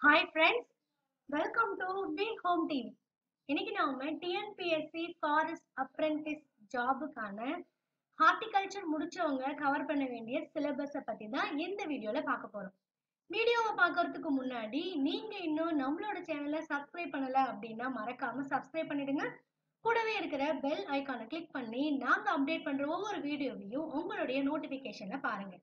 hi friends welcome to V home TV இன்னைக்கு நாம TNPSC forest apprentice ஜாபுக்கான horticulture முடிச்சவங்க கவர் பண்ண வேண்டிய சிலபஸை பத்தி தான் இந்த வீடியோல பார்க்க போறோம் வீடியோவை பார்க்கறதுக்கு முன்னாடி நீங்க இன்னும் நம்மளோட சேனலை சப்ஸ்கிரைப் பண்ணல அப்படின்னா மறக்காம சப்ஸ்கிரைப் பண்ணிடுங்க கூடவே இருக்கிற பெல் ஐகானை கிளிக் பண்ணி நாங்க அப்டேட் பண்ற ஒவ்வொரு வீடியோவையும் உங்களுடைய நோட்டிபிகேஷன்ல பாருங்க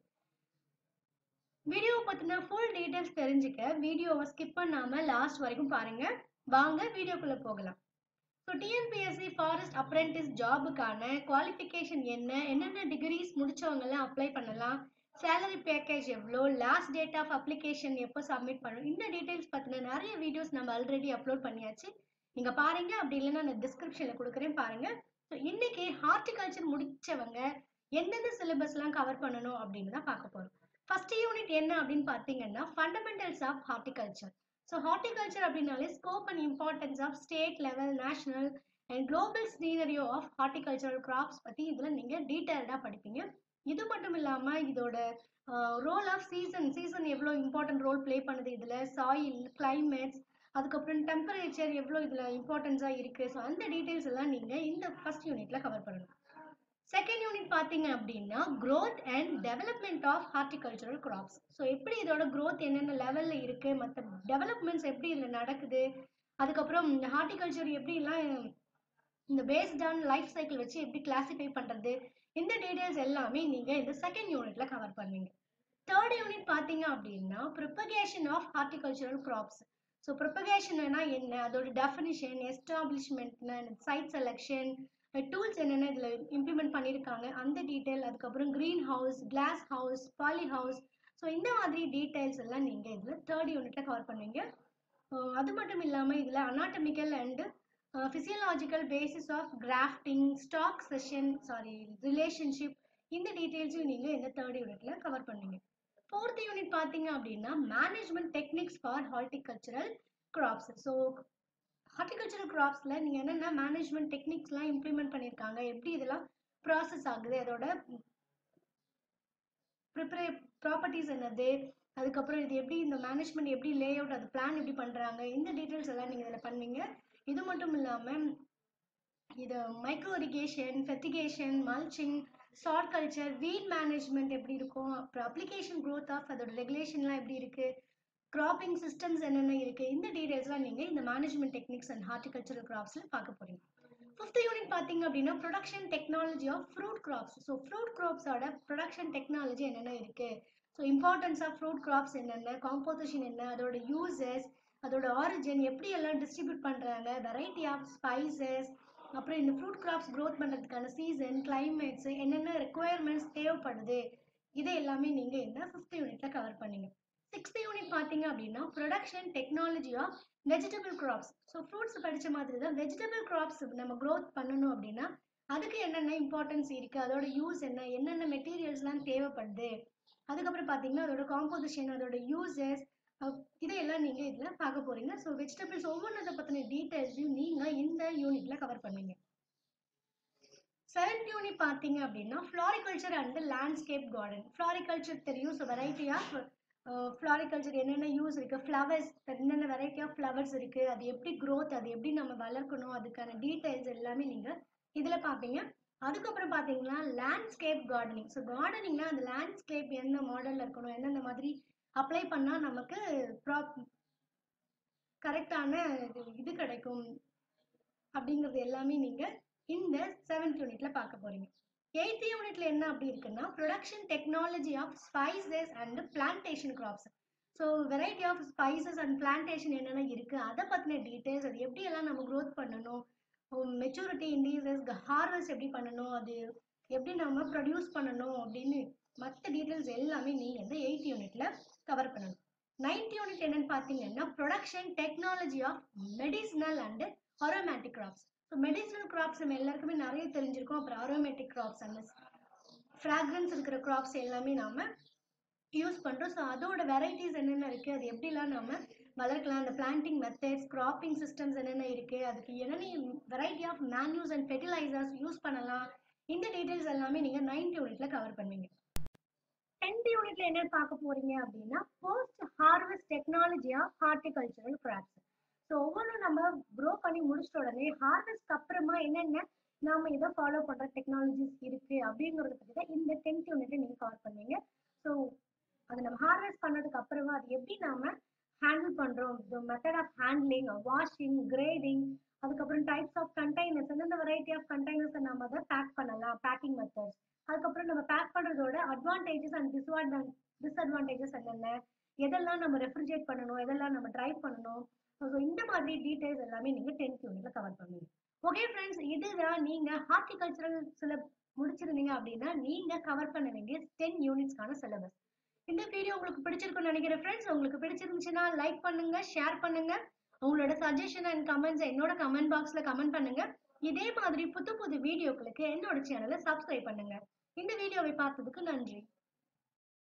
வீடியோ பத்தின ஃபுல் டீடைல்ஸ் தெரிஞ்சுக்க வீடியோவை ஸ்கிப் பண்ணாம லாஸ்ட் வரைக்கும் பாருங்க வாங்க வீடியோக்குள்ள போகலாம் ஸோ டிஎன்பிஎஸ்சி ஃபாரஸ்ட் அப்ரெண்டிஸ் ஜாபுக்கான குவாலிஃபிகேஷன் என்ன என்னென்ன டிகிரிஸ் முடிச்சவங்கலாம் அப்ளை பண்ணலாம் சேலரி பேக்கேஜ் எவ்வளோ லாஸ்ட் டேட் ஆஃப் அப்ளிகேஷன் எப்போ சப்மிட் பண்ணணும் இந்த டீடைல்ஸ் பற்றின நிறைய வீடியோஸ் நம்ம ஆல்ரெடி அப்லோட் பண்ணியாச்சு நீங்க பாருங்க அப்படி இல்லைன்னா நான் டிஸ்கிரிப்ஷன்ல கொடுக்குறேன் பாருங்க ஸோ இன்னைக்கு ஹார்டிகல்ச்சர் முடிச்சவங்க எந்தெந்த சிலபஸ்லாம் கவர் பண்ணணும் அப்படின்னு தான் பார்க்க போறோம் ஃபர்ஸ்ட் யூனிட் என்ன அப்படின்னு பார்த்தீங்கன்னா fundamentals of horticulture so horticulture அப்படின்னாலே scope and importance of state level national and global scenario of horticultural crops பற்றி இதில் நீங்கள் டீட்டெயில்டாக படிப்பீங்க இது மட்டும் இல்லாமல் இதோட ரோல் ஆஃப் சீசன் சீசன் எவ்வளோ இம்பார்ட்டன்ட் ரோல் ப்ளே பண்ணுது இதில் சாயில் கிளைமேட்ஸ் அதுக்கப்புறம் டெம்பரேச்சர் எவ்வளோ இதில் இம்பார்ட்டன்ஸாக இருக்குது ஸோ அந்த டீட்டெயில்ஸ் எல்லாம் நீங்கள் இந்த ஃபர்ஸ்ட் யூனிட்ல கவர் பண்ணணும் செகண்ட் யூனிட் பார்த்தீங்க அப்படின்னா growth and development of horticultural crops so எப்படி இதோட growth என்னென்ன லெவலில் இருக்குது மற்ற டெவலப்மெண்ட்ஸ் எப்படி இதில் நடக்குது அதுக்கப்புறம் இந்த ஹார்டிகல்ச்சர் எப்படிலாம் இந்த பேஸ்ட் ஆன் லைஃப் சைக்கிள் வச்சு எப்படி கிளாசிஃபை பண்ணுறது இந்த டீடைல்ஸ் எல்லாமே நீங்கள் இந்த செகண்ட் யூனிட்ல கவர் பண்ணுவீங்க தேர்ட் யூனிட் பார்த்தீங்க அப்படின்னா propagation of horticultural crops so ப்ரிப்பகேஷன்னா என்ன அதோட definition establishment site selection tools என்னென்ன இதில் இம்ப்ளிமெண்ட் பண்ணியிருக்காங்க அந்த டீட்டெயில் அதுக்கப்புறம் greenhouse glasshouse polyhouse so இந்த மாதிரி டீட்டெயில்ஸ் எல்லாம் நீங்கள் இதில் தேர்ட் யூனிட்ல கவர் பண்ணுவீங்க அஹ் அது மட்டும் இல்லாமல் இதில் anatomical and physiological basis of grafting stock scion sorry relationship இந்த டீட்டெயில்ஸையும் நீங்கள் இந்த தேர்ட் யூனிட்ல கவர் பண்ணுவீங்க ஃபோர்த் யூனிட் பார்த்தீங்க அப்படின்னா management techniques for horticultural crops so horticultural கிராப்ஸில் நீங்கள் என்னென்ன மேனேஜ்மெண்ட் டெக்னிக்ஸ்லாம் இம்ப்ளிமெண்ட் பண்ணியிருக்காங்க எப்படி இதெல்லாம் ப்ராசஸ் ஆகுது அதோட ப்ரிப்பரே ப்ராப்பர்ட்டிஸ் என்னது அதுக்கப்புறம் இது எப்படி இந்த மேனேஜ்மெண்ட் எப்படி லே அவுட் அது பிளான் எப்படி பண்ணுறாங்க இந்த டீட்டெயில்ஸ் எல்லாம் நீங்கள் இதில் பண்ணுவீங்க இது மட்டும் இல்லாமல் இது micro irrigation fertigation mulching short culture weed management எப்படி இருக்கும் அப்புறம் அப்ளிகேஷன் க்ரோத் ஆஃப் அதோட ரெகுலேஷன்லாம் எப்படி இருக்குது கிராப்பிங் சிஸ்டம்ஸ் என்னென்ன இருக்குது இந்த டீடைல்ஸ்லாம் நீங்கள் இந்த மேனேஜ்மெண்ட் டெக்னிக்ஸ் அண்ட் ஹார்டிகல்ச்சரல் கிராப்ஸில் பார்க்க போகிறீங்க ஃபிஃப்த் யூனிட் பார்த்தீங்க அப்படின்னா production technology of fruit crops so fruit கிராப்ஸோட ப்ரொடக்ஷன் டெக்னாலஜி என்னென்ன இருக்குது so importance of fruit crops என்னென்ன காம்போசிஷன் என்ன அதோட யூசஸ் அதோட ஆரிஜின் எப்படி எல்லாம் டிஸ்ட்ரிபியூட் பண்ணுறாங்க வெரைட்டி ஆஃப் ஸ்பைசஸ் அப்புறம் இந்த ஃப்ரூட் கிராப்ஸ் க்ரோத் பண்ணுறதுக்கான சீசன் கிளைமேட்ஸ் என்னென்ன ரெக்குவயர்மெண்ட்ஸ் தேவைப்படுது இதை எல்லாமே நீங்கள் இந்த ஃபிஃப்த் யூனிட்ல கவர் பண்ணீங்க சிக்ஸ்த் யூனிட் பார்த்தீங்க அப்படின்னா production technology of vegetable crops so fruits படித்த மாதிரி தான் வெஜிடபிள் கிராப்ஸ் நம்ம க்ரோத் பண்ணணும் அப்படின்னா அதுக்கு என்னென்ன இம்பார்ட்டன்ஸ் இருக்குது அதோட யூஸ் என்ன என்னென்ன மெட்டீரியல்ஸ்லாம் தேவைப்படுது அதுக்கப்புறம் பார்த்தீங்கன்னா அதோட காம்போசிஷன் அதோட யூசஸ் இதையெல்லாம் நீங்கள் இதில் பார்க்க போகிறீங்க ஸோ வெஜிடபிள்ஸ் ஒவ்வொன்றதை பற்றின டீட்டெயில்ஸையும் நீங்கள் இந்த யூனிட்ல கவர் பண்ணுவீங்க செவன்த் யூனிட் பார்த்தீங்க அப்படின்னா floriculture and landscape garden floriculture தெரியும் ஸோ வெரைட்டி ஆஃப் ஃப்ளாரிகல்ச்சர் என்னென்ன யூஸ் இருக்குது ஃப்ளவர்ஸ் என்னென்ன வெரைட்டி ஆஃப் ஃப்ளவர்ஸ் இருக்குது அது எப்படி க்ரோத் அது எப்படி நம்ம வளர்க்கணும் அதுக்கான டீட்டெயில்ஸ் எல்லாமே நீங்கள் இதில் பார்ப்பீங்க அதுக்கப்புறம் பார்த்தீங்கன்னா லேண்ட்ஸ்கேப் கார்டனிங் ஸோ கார்டனிங்னா அந்த லேண்ட்ஸ்கேப் எந்த மாடலில் இருக்கணும் எந்தெந்த மாதிரி அப்ளை பண்ணால் நமக்கு ப்ராப் கரெக்டான இது கிடைக்கும் அப்படிங்கிறது எல்லாமே நீங்கள் இந்த செவன்த் யூனிட்ல பார்க்க போறீங்க எயித் யூனிட்ல என்ன அப்படி இருக்குன்னா production technology of spices and plantation crops so variety of spices and plantation என்னென்ன இருக்குது அதை பற்றின டீட்டெயில்ஸ் அது எப்படி எல்லாம் நம்ம க்ரோத் பண்ணணும் மெச்சூரிட்டி இண்டீசஸ் ஹார்வெஸ்ட் எப்படி பண்ணணும் அது எப்படி நம்ம ப்ரொடியூஸ் பண்ணணும் அப்படின்னு மற்ற டீட்டெயில்ஸ் எல்லாமே நீங்கள் இந்த எயித் யூனிட்ல கவர் பண்ணணும் நைன்த் யூனிட் என்னன்னு பார்த்தீங்கன்னா production technology of medicinal and aromatic crops so medicinal crops நம்ம எல்லாருக்குமே நிறைய தெரிஞ்சிருக்கோம் அப்புறம் அரோமேட்டிக் கிராப்ஸ் அந்த ஃப்ராக்ரன்ஸ் இருக்கிற கிராப்ஸ் எல்லாமே நாம யூஸ் பண்ணுறோம் ஸோ அதோட வெரைட்டிஸ் என்னென்ன இருக்குது அது எப்படிலாம் நம்ம வளர்க்கலாம் அந்த பிளான்டிங் மெத்தட்ஸ் கிராப்பிங் சிஸ்டம்ஸ் என்னென்ன இருக்குது அதுக்கு என்னென்ன variety of manures and fertilisers use பண்ணலாம் இந்த டீட்டெயில்ஸ் எல்லாமே நீங்கள் நைன்த் யூனிட்ல கவர் பண்ணுவீங்க டென்த் யூனிட்ல என்ன பார்க்க போறீங்க அப்படின்னா post harvest technology of horticultural crops so ஒவ்வொன்றும் நம்ம க்ரோ பண்ணி முடிச்சிட்ட உடனே ஹார்வெஸ்ட் அப்புறமா என்னென்ன நாம இதை ஃபாலோ பண்ற டெக்னாலஜிஸ் இருக்கு அப்படிங்கறத பத்தி தான் இந்த டென்த் யூனிட்டை நீங்க கவர் பண்ணுவீங்க ஸோ அதை நம்ம ஹார்வெஸ்ட் பண்ணதுக்கு அப்புறமா அது எப்படி நாம ஹேண்டில் பண்றோம் method of handling washing grading அதுக்கப்புறம் டைப்ஸ் ஆஃப் கண்டெய்னர்ஸ் எந்தெந்த வெரைட்டி ஆஃப் கண்டெய்னர்ஸ் நம்ம அதை பேக் பண்ணலாம் பேக்கிங் மெத்தட்ஸ் அதுக்கப்புறம் நம்ம பேக் பண்றதோட அட்வான்டேஜஸ் அண்ட் டிஸ்அட்வான் டிஸ்அட்வான்டேஜஸ் என்னென்ன எதெல்லாம் நம்ம ரெஃப்ரிஜரேட் பண்ணணும் எதெல்லாம் நம்ம ட்ரை பண்ணணும் ஸோ இந்த மாதிரி டீடைல்ஸ் எல்லாமே நீங்க டென்த் யூனிட்ல கவர் பண்ணுவீங்க ஓகே ஃப்ரெண்ட்ஸ் இதுதான் நீங்க ஹார்டிகல்ச்சரல் சில முடிச்சிருந்தீங்க அப்படின்னா நீங்க கவர் பண்ண வேண்டிய டென் யூனிட்ஸ்க்கான சிலபஸ் இந்த வீடியோ உங்களுக்கு பிடிச்சிருக்கும்னு நினைக்கிறேன் ஃப்ரெண்ட்ஸ் உங்களுக்கு பிடிச்சிருந்துச்சுன்னா லைக் பண்ணுங்க ஷேர் பண்ணுங்க உங்களோட சஜஷன் அண்ட் கமெண்ட்ஸ் என்னோட கமெண்ட் பாக்ஸ்ல கமெண்ட் பண்ணுங்க இதே மாதிரி புது புது வீடியோக்களுக்கு என்னோட சேனலை சப்ஸ்கிரைப் பண்ணுங்க இந்த வீடியோவை பார்த்ததுக்கு நன்றி